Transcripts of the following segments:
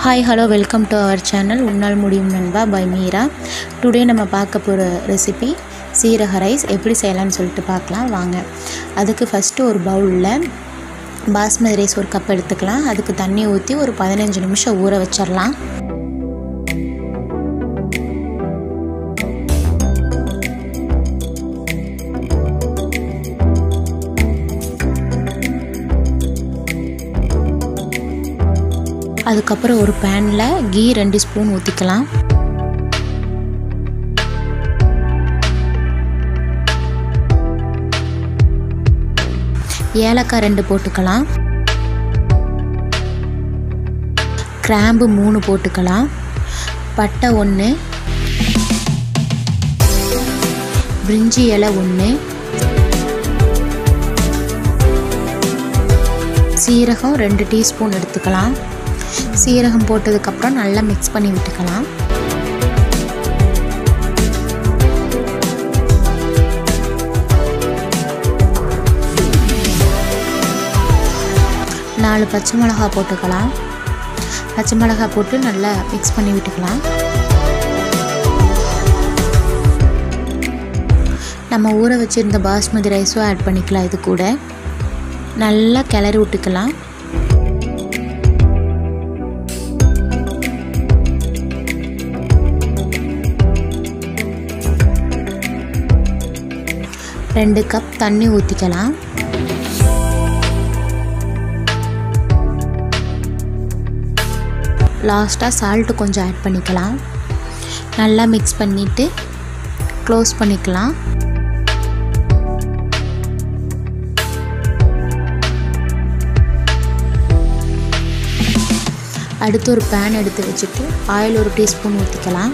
hi hello welcome to our channel உன்னால் முடியும் நண்பா பை மீரா டுடே நம்ம பார்க்க போகிற ரெசிபி சீரக ரைஸ் எப்படி செய்யலாம்னு சொல்லிட்டு பார்க்கலாம் வாங்க அதுக்கு ஃபஸ்ட்டு ஒரு பவுலில் பாஸ்மதி ரைஸ் ஒரு கப் எடுத்துக்கலாம் அதுக்கு தண்ணி ஊற்றி ஒரு பதினஞ்சு நிமிஷம் ஊற வச்சிடலாம் அதுக்கப்புறம் ஒரு பேனில் கீ ரெண்டு ஸ்பூன் ஊற்றிக்கலாம் ஏலக்காய் ரெண்டு போட்டுக்கலாம் கிராம்பு மூணு போட்டுக்கலாம் பட்டை ஒன்று பிரிஞ்சி இலை ஒன்று சீரகம் ரெண்டு டீஸ்பூன் எடுத்துக்கலாம் சீரகம் போட்டதுக்கப்புறம் நல்லா மிக்ஸ் பண்ணி விட்டுக்கலாம் நாலு பச்சை மிளகா போட்டுக்கலாம் பச்சை மிளகா போட்டு நல்லா மிக்ஸ் பண்ணி விட்டுக்கலாம் நம்ம ஊற வச்சுருந்த பாஸ்மதி ரைஸும் ஆட் பண்ணிக்கலாம் இது கூட நல்லா கிளறி விட்டுக்கலாம் ரெண்டு கப் தண்ணி ஊற்றிக்கலாம் லாஸ்ட்டாக சால்ட்டு கொஞ்சம் ஆட் பண்ணிக்கலாம் நல்லா மிக்ஸ் பண்ணிவிட்டு க்ளோஸ் பண்ணிக்கலாம் அடுத்து ஒரு பேன் எடுத்து வச்சுட்டு ஆயில் ஒரு டீஸ்பூன் ஊற்றிக்கலாம்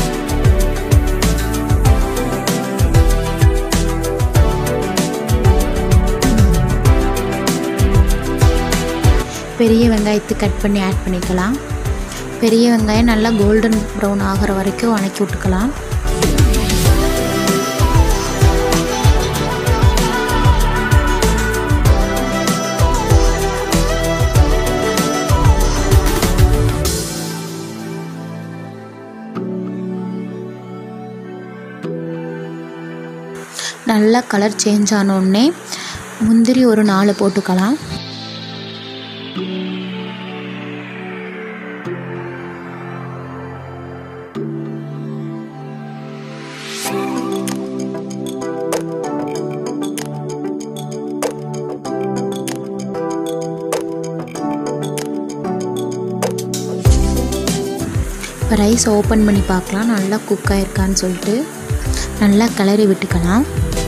பெரிய வெங்காயத்தை கட் பண்ணி ஆட் பண்ணிக்கலாம் பெரிய வெங்காயம் நல்லா கோல்டன் ப்ரௌன் ஆகிற வரைக்கும் வணக்கி விட்டுக்கலாம் நல்லா கலர் சேஞ்ச் ஆனோடனே முந்திரி ஒரு நாலு போட்டுக்கலாம் இப்போ ரைஸ் ஓப்பன் பண்ணி பார்க்கலாம் நல்லா குக் ஆயிருக்கான்னு சொல்லிட்டு நல்லா கிளறி விட்டுக்கலாம்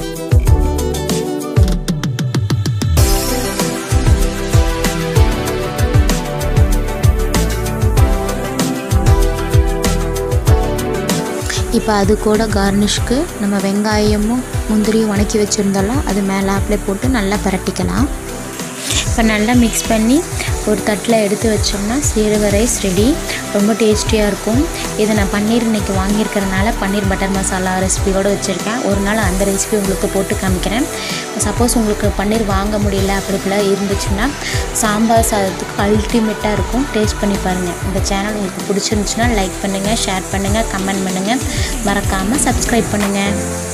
இப்போ அது கூட கார்னிஷ்க்கு நம்ம வெங்காயமும் முந்திரியும் வணக்கி வச்சுருந்தோம்ல அது மேலே அப்ளை போட்டு நல்லா பரட்டிக்கலாம் இப்போ நல்லா மிக்ஸ் பண்ணி ஒரு தட்டில் எடுத்து வச்சோம்னா சீரக ரைஸ் ரெடி ரொம்ப டேஸ்டியாக இருக்கும் இதை நான் பன்னீர் இன்றைக்கி வாங்கியிருக்கிறனால பன்னீர் பட்டர் மசாலா ரெசிபியோடு வச்சுருக்கேன் ஒரு நாள் அந்த ரெசிபி உங்களுக்கு போட்டு காமிக்கிறேன் சப்போஸ் உங்களுக்கு பன்னீர் வாங்க முடியல அப்படி இப்படிலாம் இருந்துச்சுன்னா சாம்பார் சாதத்துக்கு அல்டிமேட்டாக இருக்கும் டேஸ்ட் பண்ணி பாருங்கள் இந்த சேனல் உங்களுக்கு பிடிச்சிருந்துச்சுன்னா லைக் பண்ணுங்கள் ஷேர் பண்ணுங்கள் கமெண்ட் பண்ணுங்கள் மறக்காமல் சப்ஸ்கிரைப் பண்ணுங்கள்